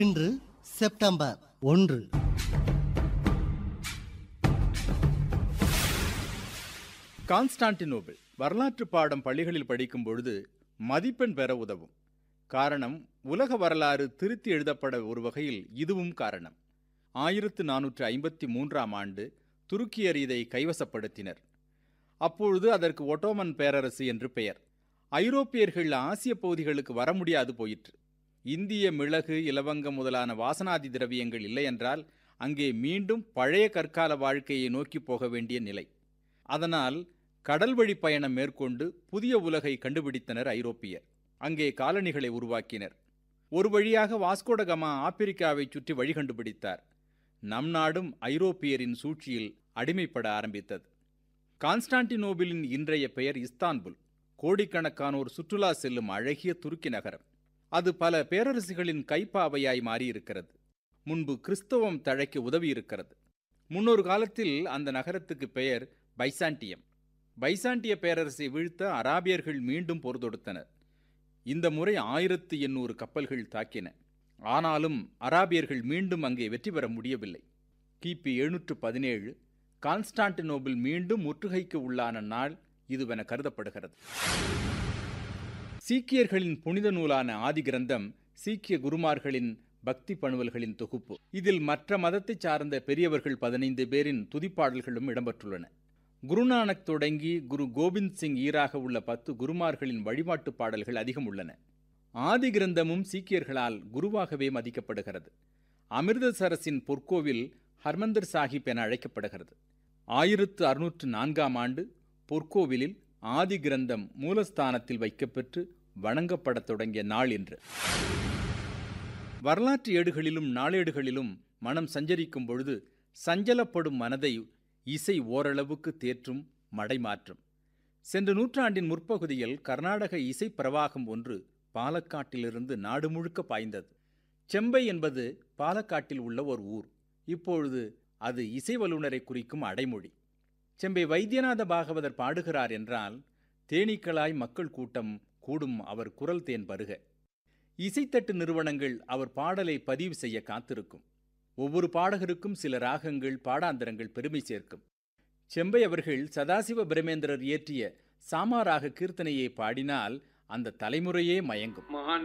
இன்று செப்டம்பர் ஒன்று கான்ஸ்டான்டினோபிள் வரலாற்று பாடம் பள்ளிகளில் படிக்கும் பொழுது மதிப்பெண் பெற உதவும் காரணம் உலக வரலாறு திருத்தி எழுதப்பட ஒரு வகையில் இதுவும் காரணம் ஆயிரத்து நானூற்று ஐம்பத்தி மூன்றாம் ஆண்டு துருக்கியர் இதை கைவசப்படுத்தினர் அப்பொழுது அதற்கு ஒட்டோமன் பேரரசு என்று பெயர் ஐரோப்பியர்கள் ஆசிய பகுதிகளுக்கு வர முடியாது போயிற்று இந்திய மிளகு இலவங்கம் முதலான வாசனாதி திரவியங்கள் இல்லையென்றால் அங்கே மீண்டும் பழைய கற்கால வாழ்க்கையை நோக்கி போக வேண்டிய நிலை அதனால் கடல் வழி பயணம் மேற்கொண்டு புதிய உலகை கண்டுபிடித்தனர் ஐரோப்பியர் அங்கே காலனிகளை உருவாக்கினர் ஒரு வழியாக வாஸ்கோடகமா ஆப்பிரிக்காவை சுற்றி வழி கண்டுபிடித்தார் நம் நாடும் ஐரோப்பியரின் சூழ்ச்சியில் அடிமைப்பட ஆரம்பித்தது கான்ஸ்டான்டினோபிளின் இன்றைய பெயர் இஸ்தான்புல் கோடிக்கணக்கானோர் சுற்றுலா செல்லும் அழகிய துருக்கி நகரம் அது பல பேரரசுகளின் கைப்பாவையாய் மாறியிருக்கிறது முன்பு கிறிஸ்தவம் தழைக்க உதவியிருக்கிறது முன்னொரு காலத்தில் அந்த நகரத்துக்கு பெயர் பைசாண்டியம் பைசாண்டிய பேரரசை வீழ்த்த அராபியர்கள் மீண்டும் போர் தொடுத்தனர் இந்த முறை ஆயிரத்து எண்ணூறு கப்பல்கள் தாக்கின ஆனாலும் அராபியர்கள் மீண்டும் அங்கே வெற்றி பெற முடியவில்லை கிபி எழுநூற்று பதினேழு கான்ஸ்டான்டினோபிள் மீண்டும் முற்றுகைக்கு உள்ளான நாள் இதுவென கருதப்படுகிறது சீக்கியர்களின் புனித நூலான ஆதி கிரந்தம் சீக்கிய குருமார்களின் பக்தி பணுவல்களின் தொகுப்பு இதில் மற்ற மதத்தைச் சார்ந்த பெரியவர்கள் பதினைந்து பேரின் துதிப்பாடல்களும் இடம்பெற்றுள்ளன குருநானக் தொடங்கி குரு கோபிந்த் சிங் ஈராக உள்ள பத்து குருமார்களின் வழிபாட்டு பாடல்கள் அதிகம் உள்ளன ஆதி கிரந்தமும் சீக்கியர்களால் குருவாகவே மதிக்கப்படுகிறது அமிர்தசரஸின் பொற்கோவில் ஹர்மந்தர் சாஹிப் என அழைக்கப்படுகிறது ஆயிரத்து அறுநூற்று நான்காம் ஆண்டு பொற்கோவிலில் ஆதி கிரந்தம் மூலஸ்தானத்தில் வைக்கப்பெற்று வணங்கப்படத் தொடங்கிய நாள் என்று வரலாற்று ஏடுகளிலும் நாளேடுகளிலும் மனம் சஞ்சரிக்கும் பொழுது சஞ்சலப்படும் மனதை இசை ஓரளவுக்கு தேற்றும் மடைமாற்றும் சென்ற நூற்றாண்டின் முற்பகுதியில் கர்நாடக இசை பிரவாகம் ஒன்று பாலக்காட்டிலிருந்து நாடு முழுக்க பாய்ந்தது செம்பை என்பது பாலக்காட்டில் உள்ள ஒரு ஊர் இப்பொழுது அது இசை வல்லுநரை குறிக்கும் அடைமொழி செம்பை வைத்தியநாத பாகவதர் பாடுகிறார் என்றால் தேனீக்களாய் மக்கள் கூட்டம் கூடும் அவர் குரல் தேன் பருக இசைத்தட்டு நிறுவனங்கள் அவர் பாடலை பதிவு செய்ய காத்திருக்கும் ஒவ்வொரு பாடகருக்கும் சில ராகங்கள் பாடாந்தரங்கள் பெருமை சேர்க்கும் செம்பை அவர்கள் சதாசிவ பிரமேந்திரர் இயற்றிய சாமாராக கீர்த்தனையை பாடினால் அந்த தலைமுறையே மயங்கும் மகான்